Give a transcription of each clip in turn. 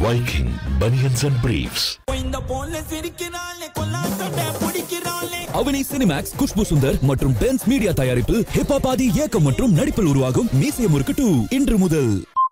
Viking Bunions and Briefs. இந்த போல சிரிக்கிறாளே கொல்லாசட்டை பிடிக்கிறாளே அவனி சினிமேக்ஸ் குஷ்பு சுந்தர் மற்றும் பென்ஸ் மீடியா தயாரிப்பில் ஹிப்பாபாதி இயக்கம் மற்றும் நடிப்பில் உருவாகும் மீசை முறுக்கு டூ இன்று முதல்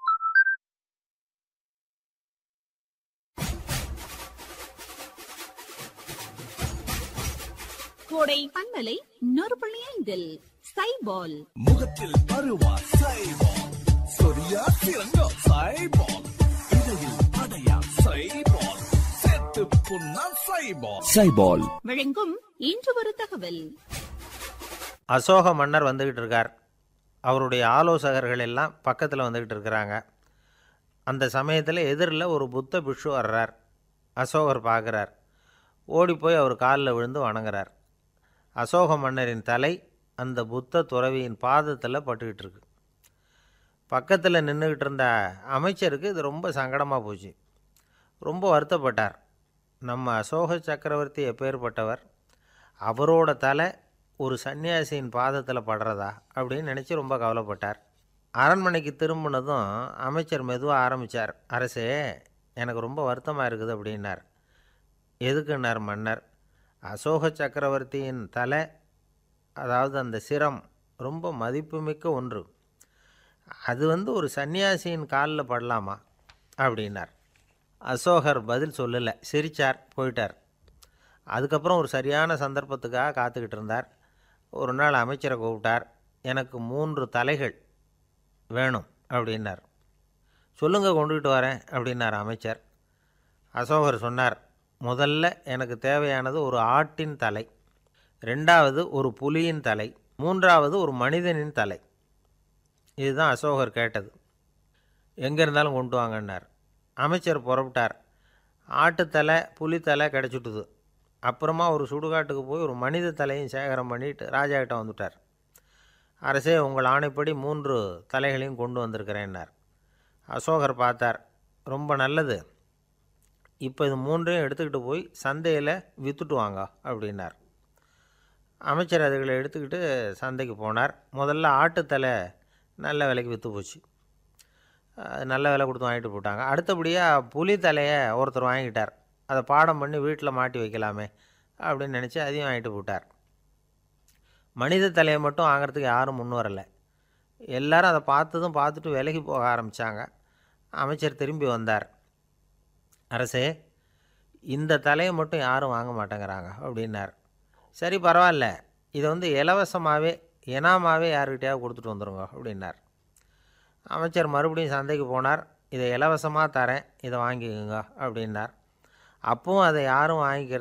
கோடை பண்பலை நூறு புள்ளி ஐந்தில் சைபால் முகத்தில் பருவா சைபால் சொரியா சிறங்கோ சைபால் இடையில் அடையா சைபால் செத்து புண்ணா சைபால் சைபால் வழங்கும் இன்று ஒரு தகவல் அசோக மன்னர் வந்துக்கிட்டு இருக்கார் அவருடைய ஆலோசகர்கள் எல்லாம் பக்கத்தில் வந்துக்கிட்டு இருக்கிறாங்க அந்த சமயத்தில் எதிரில் ஒரு புத்த பிக்ஷு வர்றார் அசோகர் பார்க்குறார் ஓடி போய் அவர் காலில் விழுந்து வணங்குறார் அசோக மன்னரின் தலை அந்த புத்த துறவியின் பாதத்தில் பட்டுக்கிட்டு இருக்கு பக்கத்தில் நின்றுக்கிட்டு இருந்த அமைச்சருக்கு இது ரொம்ப சங்கடமாக போச்சு ரொம்ப வருத்தப்பட்டார் நம்ம அசோக சக்கரவர்த்தி எப்பேற்பட்டவர் அவரோட தலை ஒரு சன்னியாசியின் பாதத்தில் படுறதா அப்படின்னு நினச்சி ரொம்ப கவலைப்பட்டார் அரண்மனைக்கு திரும்பினதும் அமைச்சர் மெதுவாக ஆரம்பித்தார் அரசே எனக்கு ரொம்ப வருத்தமாக இருக்குது அப்படின்னார் எதுக்குன்னார் மன்னர் அசோக சக்கரவர்த்தியின் தலை அதாவது அந்த சிரம் ரொம்ப மதிப்புமிக்க ஒன்று அது வந்து ஒரு சன்னியாசியின் காலில் படலாமா அப்படின்னார் அசோகர் பதில் சொல்லலை சிரிச்சார் போயிட்டார் அதுக்கப்புறம் ஒரு சரியான சந்தர்ப்பத்துக்காக காத்துக்கிட்டு இருந்தார் ஒரு நாள் அமைச்சரை கூப்பிட்டார் எனக்கு மூன்று தலைகள் வேணும் அப்படின்னார் சொல்லுங்க கொண்டுகிட்டு வரேன் அப்படின்னார் அமைச்சர் அசோகர் சொன்னார் முதல்ல எனக்கு தேவையானது ஒரு ஆட்டின் தலை ரெண்டாவது ஒரு புலியின் தலை மூன்றாவது ஒரு மனிதனின் தலை இதுதான் அசோகர் கேட்டது எங்கே இருந்தாலும் கொண்டு வாங்கன்னார் அமைச்சர் புறப்பட்டார் ஆட்டுத்தலை புலித்தலை கிடச்சிட்டுது அப்புறமா ஒரு சுடுகாட்டுக்கு போய் ஒரு மனித தலையும் சேகரம் பண்ணிட்டு ராஜா கிட்ட வந்துட்டார் அரசே உங்கள் ஆணைப்படி மூன்று தலைகளையும் கொண்டு வந்திருக்கிறேன்னார் அசோகர் பார்த்தார் ரொம்ப நல்லது இப்போ இது மூன்றையும் எடுத்துக்கிட்டு போய் சந்தையில் விற்றுட்டு வாங்க அப்படின்னார் அமைச்சர் அதுகளை எடுத்துக்கிட்டு சந்தைக்கு போனார் முதல்ல ஆட்டுத்தலை நல்ல விலைக்கு விற்று போச்சு அது நல்ல விலை கொடுத்து வாங்கிட்டு போட்டாங்க அடுத்தபடியாக புலி தலையை ஒருத்தர் வாங்கிட்டார் அதை பாடம் பண்ணி வீட்டில் மாட்டி வைக்கலாமே அப்படின்னு நினச்சி அதையும் வாங்கிட்டு போட்டார் மனித தலையை மட்டும் வாங்குறதுக்கு யாரும் முன் வரலை எல்லாரும் அதை பார்த்ததும் பார்த்துட்டு விலகி போக ஆரம்பித்தாங்க அமைச்சர் திரும்பி வந்தார் அரசே இந்த தலையை மட்டும் யாரும் வாங்க மாட்டேங்கிறாங்க அப்படின்னார் சரி பரவாயில்ல இதை வந்து இலவசமாகவே இனாமாவே யாருக்கிட்டையாவது கொடுத்துட்டு வந்துடுங்க அப்படின்னார் அமைச்சர் மறுபடியும் சந்தைக்கு போனார் இதை இலவசமாக தரேன் இதை வாங்கிக்கோங்க அப்படின்னார் அப்பவும் அதை யாரும் வாங்கிக்கிறது